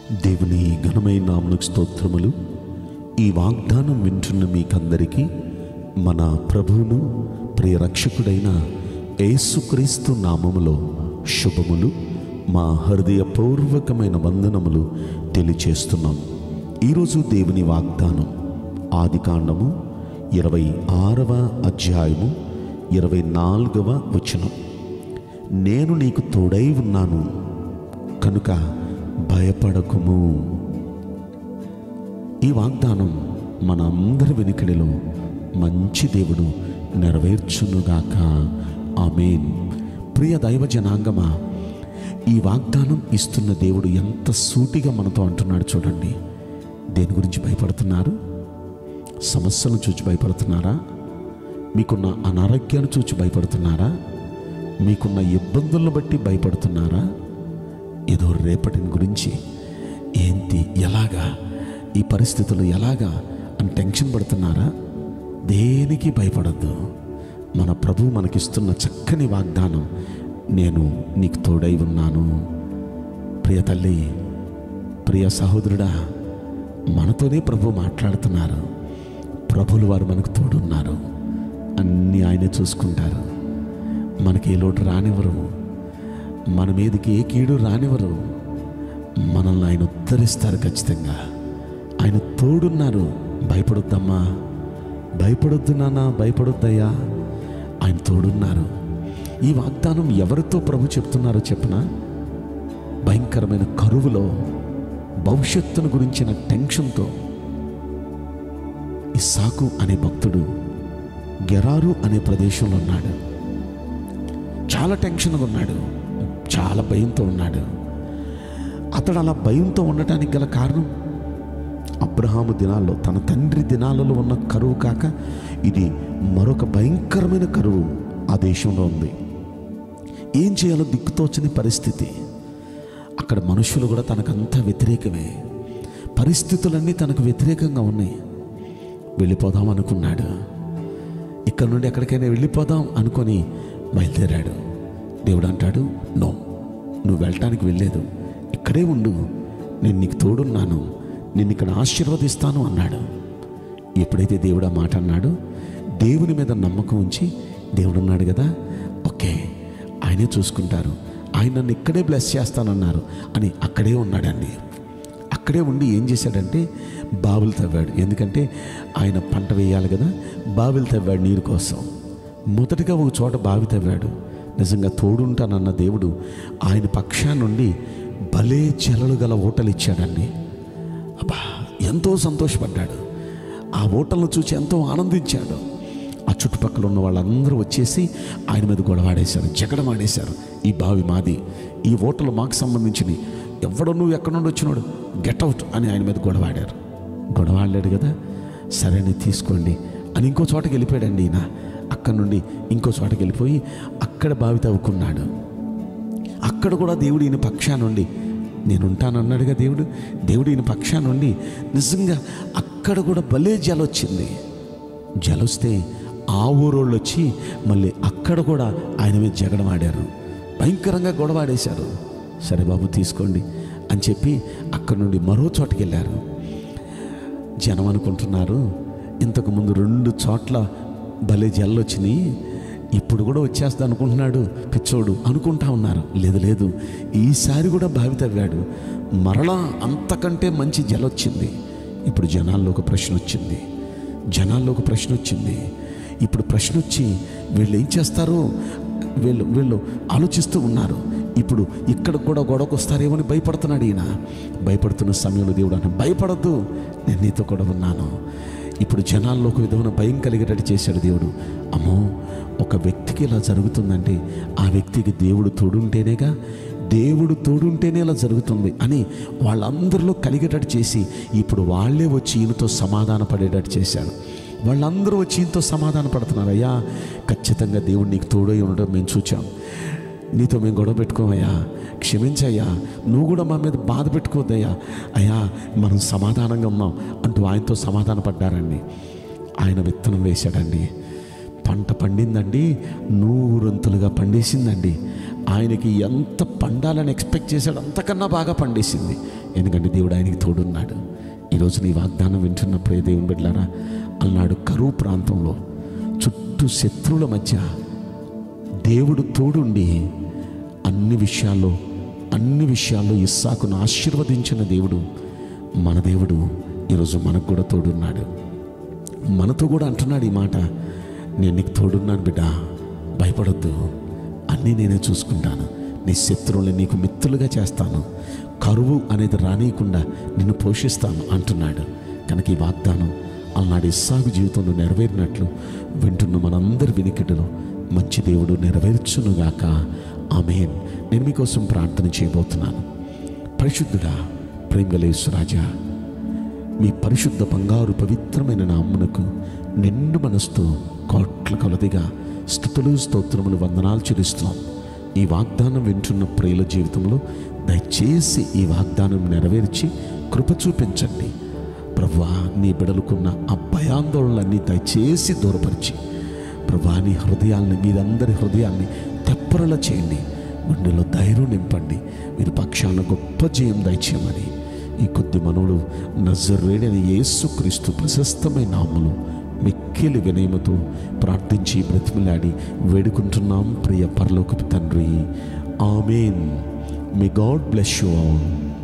దేవుని ఘనమైన నామకు స్తోత్రములు ఈ వాగ్దానం వింటున్న మీకందరికీ మన ప్రభువును ప్రియ రక్షకుడైన యేసుక్రీస్తు నామములో శుభములు మా హృదయపూర్వకమైన వందనములు తెలియచేస్తున్నాం ఈరోజు దేవుని వాగ్దానం ఆదికాండము ఇరవై ఆరవ అధ్యాయము ఇరవై నాలుగవ వచనం నేను నీకు తోడై ఉన్నాను కనుక భయపడకుము ఈ వాగ్దానం మన అందరి వెనుకడిలో మంచి దేవుడు నెరవేర్చునుగాక ఆమెన్ ప్రియ దైవ జనాంగమా ఈ వాగ్దానం ఇస్తున్న దేవుడు ఎంత సూటిగా మనతో అంటున్నాడు చూడండి దేని గురించి భయపడుతున్నారు సమస్యలను చూచి భయపడుతున్నారా మీకున్న అనారోగ్యాన్ని చూచి భయపడుతున్నారా మీకున్న ఇబ్బందులను బట్టి భయపడుతున్నారా ఏదో రేపటిని గురించి ఏంటి ఎలాగా ఈ పరిస్థితులు ఎలాగా అని టెన్షన్ పడుతున్నారా దేనికి భయపడద్దు మన ప్రభు మనకిస్తున్న చక్కని వాగ్దానం నేను నీకు తోడై ఉన్నాను ప్రియ తల్లి ప్రియ సహోదరుడా మనతోనే ప్రభు మాట్లాడుతున్నారు ప్రభులు వారు మనకు తోడున్నారు అన్నీ ఆయనే చూసుకుంటారు మనకి ఏ లోటు రానివ్వరు మన మీదకి ఏ కీడు రానివ్వరు మనల్ని ఆయన ఉద్ధరిస్తారు ఖచ్చితంగా ఆయన తోడున్నారు భయపడొద్దమ్మా భయపడొద్దు నాన్న భయపడొద్దయ్యా ఆయన తోడున్నారు ఈ వాగ్దానం ఎవరితో ప్రభు చెప్తున్నారో చెప్పనా భయంకరమైన కరువులో భవిష్యత్తును గురించిన టెన్షన్తో ఇస్సాకు అనే భక్తుడు గెరారు అనే ప్రదేశంలో ఉన్నాడు చాలా టెన్షన్గా ఉన్నాడు చాలా భయంతో ఉన్నాడు అతడు అలా భయంతో ఉండటానికి గల కారణం అబ్రహాము దినాల్లో తన తండ్రి దినాలలో ఉన్న కరువు కాక ఇది మరొక భయంకరమైన కరువు ఆ దేశంలో ఉంది ఏం చేయాలో దిక్కుతోచని పరిస్థితి అక్కడ మనుషులు కూడా తనకంతా వ్యతిరేకమే పరిస్థితులన్నీ తనకు వ్యతిరేకంగా ఉన్నాయి వెళ్ళిపోదాం అనుకున్నాడు ఇక్కడ నుండి ఎక్కడికైనా వెళ్ళిపోదాం అనుకొని బయలుదేరాడు దేవుడు అంటాడు నో నువ్వు వెళ్ళటానికి వెళ్ళలేదు ఇక్కడే ఉండు నేను నీకు తోడున్నాను నిన్ను ఇక్కడ ఆశీర్వదిస్తాను అన్నాడు ఎప్పుడైతే దేవుడు ఆ మాట అన్నాడో దేవుని మీద నమ్మకం ఉంచి దేవుడు అన్నాడు కదా ఓకే ఆయనే చూసుకుంటారు ఆయన నన్ను ఇక్కడే బ్లెస్ చేస్తానన్నారు అని అక్కడే ఉన్నాడండి అక్కడే ఉండి ఏం చేశాడంటే బావులు తవ్వాడు ఎందుకంటే ఆయన పంట వేయాలి కదా బావిలు తవ్వాడు నీరు కోసం మొదటిగా ఒక చోట బావి తవ్వాడు నిజంగా తోడుంటానన్న దేవుడు ఆయన పక్షా నుండి భలే చెలలు గల ఓటలు ఇచ్చాడండి అబ్బా ఎంతో సంతోషపడ్డాడు ఆ ఓటలను చూసి ఎంతో ఆనందించాడు ఆ చుట్టుపక్కల ఉన్న వాళ్ళందరూ వచ్చేసి ఆయన మీద గొడవాడేశారు జగడమాడేశారు ఈ బావి మాది ఈ ఓటలు మాకు సంబంధించినవి ఎవడో నువ్వు ఎక్కడి నుండి వచ్చినాడు గెట్ అవుట్ అని ఆయన మీద గొడవాడారు గొడవాడలేడు కదా సరే అని తీసుకోండి అని ఇంకో చోటకి వెళ్ళిపోయాడండి ఈయన అక్కడి నుండి ఇంకో చోటకి వెళ్ళిపోయి అక్కడ బావి తవ్వుకున్నాడు అక్కడ కూడా దేవుడు ఈయన పక్షా నుండి నేను ఉంటానన్నాడుగా దేవుడు దేవుడు ఈయన పక్షా నుండి నిజంగా అక్కడ కూడా భలే జలొచ్చింది జలొస్తే ఆ ఊరోళ్ళు వచ్చి మళ్ళీ అక్కడ కూడా ఆయన మీద జగడం ఆడారు భయంకరంగా గొడవాడేశారు సరే బాబు తీసుకోండి అని చెప్పి అక్కడ నుండి మరో చోటకి వెళ్ళారు జనం అనుకుంటున్నారు ఇంతకుముందు రెండు చోట్ల భలే జల్లు వచ్చినాయి ఇప్పుడు కూడా వచ్చేస్తా అనుకుంటున్నాడు పిచ్చోడు అనుకుంటా ఉన్నారు లేదు లేదు ఈసారి కూడా బావి తవ్వాడు మరలా అంతకంటే మంచి జల వచ్చింది ఇప్పుడు జనాల్లో ఒక ప్రశ్న వచ్చింది జనాల్లో ఒక ప్రశ్న వచ్చింది ఇప్పుడు ప్రశ్న వచ్చి వీళ్ళు ఏం చేస్తారు వీళ్ళు వీళ్ళు ఆలోచిస్తూ ఉన్నారు ఇప్పుడు ఇక్కడ కూడా గొడవకు వస్తారేమో అని భయపడుతున్నాడు ఈయన భయపడుతున్న సమయంలో దేవుడు అంటే భయపడద్దు నేను నీతో కూడా ఉన్నాను ఇప్పుడు జనాల్లో ఒక విధమైన భయం కలిగేటట్టు చేశాడు దేవుడు అమ్మో ఒక వ్యక్తికి ఇలా జరుగుతుందంటే ఆ వ్యక్తికి దేవుడు తోడుంటేనేగా దేవుడు తోడుంటేనే ఇలా జరుగుతుంది అని వాళ్ళందరిలో కలిగేటట్టు చేసి ఇప్పుడు వాళ్ళే వచ్చి ఈయనతో సమాధాన పడేటట్టు చేశారు వాళ్ళందరూ వచ్చి ఈయనతో సమాధాన పడుతున్నారు అయ్యా ఖచ్చితంగా దేవుడు నీకు తోడై ఉండడం మేము చూచాం నీతో మేము గొడవ పెట్టుకోమయ్యా క్షమించయ్యా నువ్వు కూడా మా మీద బాధ పెట్టుకోవద్దయ్యా అయ్యా మనం సమాధానంగా ఉన్నాం అంటూ ఆయనతో సమాధాన పడ్డారండి ఆయన విత్తనం వేశాడండి పంట పండిందండి నూరంతులుగా పండేసిందండి ఆయనకి ఎంత పండాలని ఎక్స్పెక్ట్ చేశాడు అంతకన్నా బాగా పండేసింది ఎందుకంటే దేవుడు ఆయనకి తోడున్నాడు ఈరోజు నీ వాగ్దానం వింటున్న ప్రియ దేవుని బిడ్డారా అన్నాడు కరువు ప్రాంతంలో చుట్టూ శత్రువుల మధ్య దేవుడు తోడుండి అన్ని విషయాల్లో అన్ని విషయాల్లో ఇస్సాకును ఆశీర్వదించిన దేవుడు మన దేవుడు ఈరోజు మనకు కూడా తోడున్నాడు మనతో కూడా అంటున్నాడు ఈ మాట నేను నీకు తోడున్నాను బిడ్డ భయపడొద్దు అన్నీ నేనే చూసుకుంటాను నీ శత్రువుల్ని నీకు మిత్రులుగా చేస్తాను కరువు అనేది రానియకుండా నిన్ను పోషిస్తాను అంటున్నాడు కనుక ఈ వాగ్దానం అలనాడు ఇస్సాగు జీవితంలో నెరవేరినట్లు వింటున్న మనందరి వినికిడిలో మంచి దేవుడు నెరవేర్చునుగాక ఆమెన్ నేను మీకోసం ప్రార్థన చేయబోతున్నాను పరిశుద్ధుడా ప్రేమగలేశ్వరాజా మీ పరిశుద్ధ బంగారు పవిత్రమైన నామ్మునకు నిండు మనస్తో కోట్ల కొలదిగా స్థుతులు స్తోత్రములు వందనాలు చెల్లిస్తున్నాం ఈ వాగ్దానం వింటున్న ప్రియుల జీవితంలో దయచేసి ఈ వాగ్దానం నెరవేర్చి కృప చూపించండి ప్రభువా నీ బిడలుకున్న ఆ భయాందోళనలన్నీ దయచేసి దూరపరిచి ప్రభా నీ హృదయాల్ని మీరందరి హృదయాల్ని తెప్పరల చేయండి గుండెలో ధైర్యం నింపండి మీరు పక్షాన గొప్ప జయం దయచేయమని ఈ కొద్ది మనవుడు నజరేడని యేసుక్రీస్తు ప్రశస్తమైన నామలు మిక్కిలి వినయమతో ప్రార్థించి బ్రతిమలాడి వేడుకుంటున్నాం ప్రియ పరలోకపు తండ్రి amen may God bless you all